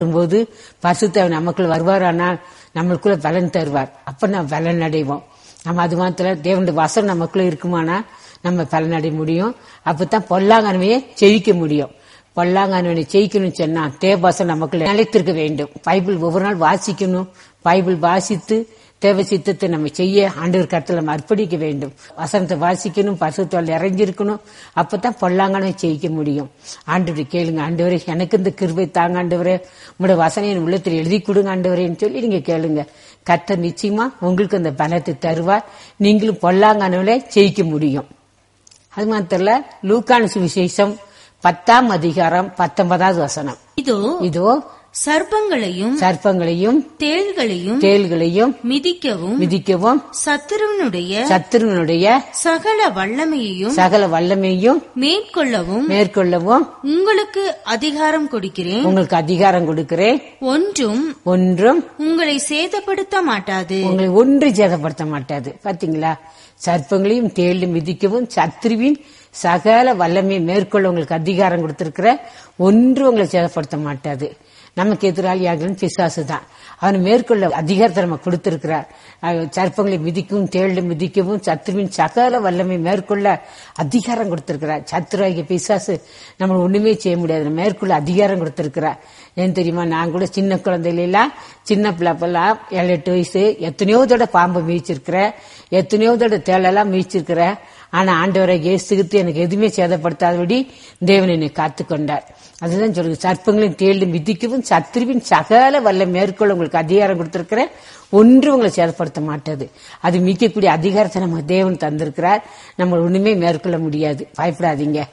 போது பரிசுத்தவர் நமக்குள் வருவாரானால் நம்மளுக்குள்ள பலன் தருவார் அப்ப நம்ம பலன் அடைவோம் நம்ம அது மாத்திரம் தேவனுடைய வசனம் நமக்குள்ள இருக்குமானா நம்ம பலன் அடைய முடியும் அப்பதான் பொல்லாங்கனவையே ஜெயிக்க முடியும் பொல்லாங்கனவனை ஜெயிக்கணும்னு சொன்னா தேவபாசம் நமக்குள்ள நிலைத்திருக்க வேண்டும் பைபிள் ஒவ்வொரு நாள் வாசிக்கணும் பைபிள் வாசித்து தேவ சித்தத்தை நம்ம செய்ய ஆண்டவர் கருத்துல நம்ம அர்ப்பணிக்க வேண்டும் வசனத்தை வாசிக்கணும் பசுத்தால் இறங்கியிருக்கணும் அப்பதான் பொல்லாங்கனை ஜெயிக்க முடியும் ஆண்டவரை கேளுங்க ஆண்டவரே எனக்கு இந்த கிருபை தாங்க ஆண்டவரே உங்களோட வசனம் என் உள்ளத்தில் எழுதி கொடுங்க ஆண்டவரேன்னு சொல்லி நீங்க கேளுங்க கர்த்தர் நிச்சயமா உங்களுக்கு அந்த பலத்தை தருவார் நீங்களும் பொல்லாங்கனவுல ஜெயிக்க முடியும் அது மாத்திரல லூக்கான சுவிசேஷம் பத்தாம் அதிகாரம் பத்தொன்பதாவது வசனம் இதோ இதோ சர்ப்பங்களையும் சர்ப்பங்களையும் தேள்களையும் தேள்களையும் மிதிக்கவும் மிதிக்கவும் சத்துருவனுடைய சத்துருவனுடைய சகல வல்லமையையும் சகல வல்லமையும் மேற்கொள்ளவும் மேற்கொள்ளவும் உங்களுக்கு அதிகாரம் கொடுக்கிறேன் உங்களுக்கு அதிகாரம் கொடுக்கிறேன் ஒன்றும் ஒன்றும் உங்களை சேதப்படுத்த மாட்டாது உங்களை ஒன்று சேதப்படுத்த மாட்டாது பாத்தீங்களா சர்ப்பங்களையும் தேளும் மிதிக்கவும் சத்ருவின் சகல வல்லமையை மேற்கொள்ள உங்களுக்கு அதிகாரம் கொடுத்திருக்கிற ஒன்று உங்களை சேதப்படுத்த மாட்டாது நமக்கு எதிராளியாகலும் பிசாசு தான் அவன் மேற்கொள்ள அதிகாரத்தை நம்ம கொடுத்திருக்கிறார் அஹ் சர்ப்பங்களை மிதிக்கவும் தேளும் மிதிக்கவும் சத்ருவின் சகல வல்லமை மேற்கொள்ள அதிகாரம் கொடுத்திருக்கிறார் சத்ருவாகிய பிசாசு நம்ம ஒண்ணுமே செய்ய முடியாது நம்ம மேற்கொள்ள அதிகாரம் கொடுத்திருக்கிறார் ஏன் தெரியுமா நான் கூட சின்ன குழந்தையில எல்லாம் சின்ன பிள்ளைப்பெல்லாம் ஏழு எட்டு வயசு எத்தனையோ தடவை பாம்பை மீச்சிருக்கிறேன் எத்தனையோ தடவை தேளெல்லாம் மீச்சிருக்கிறேன் ஆனா ஆண்டவரை இயேசுகிட்டு எனக்கு எதுவுமே சேதப்படுத்தாதபடி தேவன் என்னை காத்துக்கொண்டார் அதுதான் சொல்லுங்க சர்ப்பங்களின் தேளும் விதிக்கவும் சத்ருவின் சகல வல்ல மேற்கொள்ள உங்களுக்கு அதிகாரம் கொடுத்திருக்கிறேன் ஒன்று உங்களை சேதப்படுத்த மாட்டாது அது மிக்கக்கூடிய அதிகாரத்தை நம்ம தேவன் தந்திருக்கிறார் நம்ம ஒண்ணுமே மேற்கொள்ள முடியாது பயப்படாதீங்க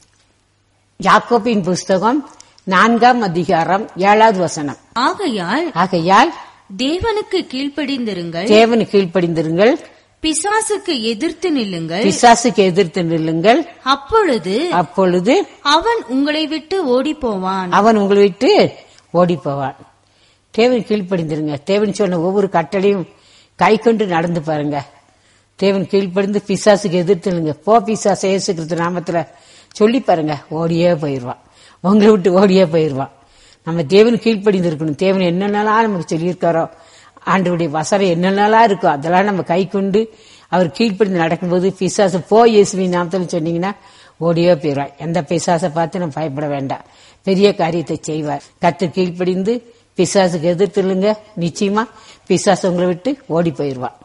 யாக்கோபின் புஸ்தகம் நான்காம் அதிகாரம் ஏழாவது வசனம் ஆகையால் ஆகையால் தேவனுக்கு கீழ்ப்படிந்திருங்கள் தேவனு கீழ்ப்படிந்திருங்கள் பிசாசுக்கு எதிர்த்து நில்லுங்கள் பிசாசுக்கு எதிர்த்து நில்லுங்கள் அப்பொழுது அப்பொழுது அவன் உங்களை விட்டு ஓடிப் போவான் அவன் உங்களை விட்டு ஓடி போவான் தேவன் கீழ்ப்படிந்திருங்க தேவன் சொன்ன ஒவ்வொரு கட்டளையும் கை கொண்டு நடந்து பாருங்க தேவன் கீழ்ப்படிந்து பிசாசுக்கு எதிர்த்துலுங்க போ பிசாசு இயேசு கிறிஸ்து நாமத்துல சொல்லி பாருங்க ஓடியே போயிடுவான் உங்களை விட்டு ஓடியே போயிடுவான் நம்ம தேவன் கீழ்ப்படிந்து இருக்கணும் தேவன் என்னென்னலாம் நமக்கு சொல்லியிருக்காரோ ஆண்டவருடைய வசனம் என்னென்னலாம் இருக்கோ அதெல்லாம் நம்ம கை கொண்டு அவர் கீழ்ப்படிந்து நடக்கும்போது பிசாசு போ இயேசுவின் நாமத்தில் சொன்னீங்கன்னா ஓடியே போயிடுவான் எந்த பிசாசை பார்த்து நம்ம பயப்பட வேண்டாம் பெரிய காரியத்தை செய்வார் கத்து கீழ்ப்படிந்து பிசாசுக்கு எதிர்த்துலுங்க நிச்சயமா பிசாசு உங்களை விட்டு ஓடி போயிடுவான்